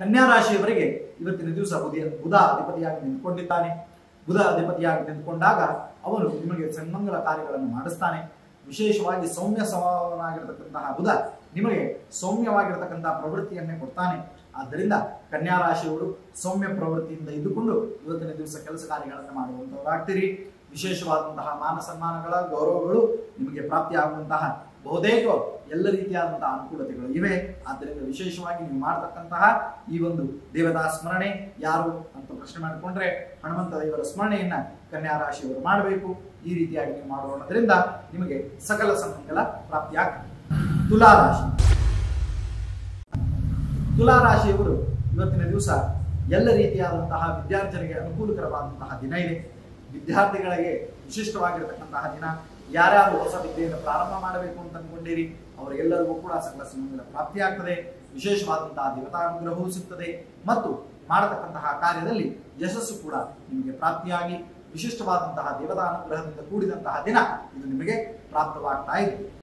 ಕನ್ಯಾ ರಾಶಿಯವರಿಗೆ ಇವತ್ತಿನ ದಿವಸ ಬುಧ ಬುಧ ಅಧಿಪತಿಯಾಗಿ ನಿಂತ್ಕೊಂಡಿದ್ದಾನೆ ಬುಧ ಅಧಿಪತಿಯಾಗಿ ನಿಂತ್ಕೊಂಡಾಗ ಅವನು ನಿಮಗೆ ಸನ್ಮಂಗಲ ಕಾರ್ಯಗಳನ್ನು ಮಾಡಿಸ್ತಾನೆ ವಿಶೇಷವಾಗಿ ಸೌಮ್ಯ ಸ್ವಭಾವನಾಗಿರತಕ್ಕಂತಹ ಬುಧ ನಿಮಗೆ ಸೌಮ್ಯವಾಗಿರತಕ್ಕಂತಹ ಪ್ರವೃತ್ತಿಯನ್ನೇ ಕೊಡ್ತಾನೆ ಆದ್ದರಿಂದ ಕನ್ಯಾ ರಾಶಿಯವರು ಸೌಮ್ಯ ಪ್ರವೃತ್ತಿಯಿಂದ ಇದ್ದುಕೊಂಡು ಇವತ್ತಿನ ದಿವಸ ಕೆಲಸ ಕಾರ್ಯಗಳನ್ನು ಮಾಡುವಂತವರಾಗ್ತೀರಿ ವಿಶೇಷವಾದಂತಹ ಮಾನ ಸನ್ಮಾನಗಳ ಗೌರವಗಳು ನಿಮಗೆ ಪ್ರಾಪ್ತಿಯಾಗುವಂತಹ ಬಹುತೇಕ ಎಲ್ಲ ರೀತಿಯಾದಂತಹ ಅನುಕೂಲತೆಗಳು ಇವೆ ಆದ್ದರಿಂದ ವಿಶೇಷವಾಗಿ ನೀವು ಮಾಡತಕ್ಕಂತಹ ಈ ಒಂದು ದೇವತಾ ಸ್ಮರಣೆ ಯಾರು ಅಂತ ಪ್ರಶ್ನೆ ಮಾಡಿಕೊಂಡ್ರೆ ಹನುಮಂತ ದೇವರ ಸ್ಮರಣೆಯನ್ನ ಕನ್ಯಾ ರಾಶಿಯವರು ಮಾಡಬೇಕು ಈ ರೀತಿಯಾಗಿ ನೀವು ಮಾಡೋದ್ರಿಂದ ನಿಮಗೆ ಸಕಲ ಸನ್ಮಂಗಲ ಪ್ರಾಪ್ತಿಯಾಗ್ತದೆ ತುಲಾ ರಾಶಿ ತುಲಾ ರಾಶಿಯವರು ಇವತ್ತಿನ ದಿವಸ ಎಲ್ಲ ರೀತಿಯಾದಂತಹ ವಿದ್ಯಾರ್ಥಿಗಳಿಗೆ ಅನುಕೂಲಕರವಾದಂತಹ ದಿನ ಇದೆ ವಿದ್ಯಾರ್ಥಿಗಳಿಗೆ ವಿಶಿಷ್ಟವಾಗಿರತಕ್ಕಂತಹ ದಿನ ಯಾರ್ಯಾರು ಹೊಸ ವಿದ್ಯೆಯನ್ನು ಪ್ರಾರಂಭ ಮಾಡಬೇಕು ಅಂತ ಅನ್ಕೊಂಡಿರಿ ಅವರಿಗೆಲ್ಲರಿಗೂ ಕೂಡ ಸಕಲ ಸಿಂಹಗಳ ಪ್ರಾಪ್ತಿಯಾಗ್ತದೆ ವಿಶೇಷವಾದಂತಹ ದೇವತಾನುಗ್ರಹವೂ ಸಿಗ್ತದೆ ಮತ್ತು ಮಾಡತಕ್ಕಂತಹ ಕಾರ್ಯದಲ್ಲಿ ಯಶಸ್ಸು ಕೂಡ ನಿಮಗೆ ಪ್ರಾಪ್ತಿಯಾಗಿ ವಿಶಿಷ್ಟವಾದಂತಹ ದೇವತಾನುಗ್ರಹದಿಂದ ಕೂಡಿದಂತಹ ದಿನ ಇದು ನಿಮಗೆ ಪ್ರಾಪ್ತವಾಗ್ತಾ ಇದೆ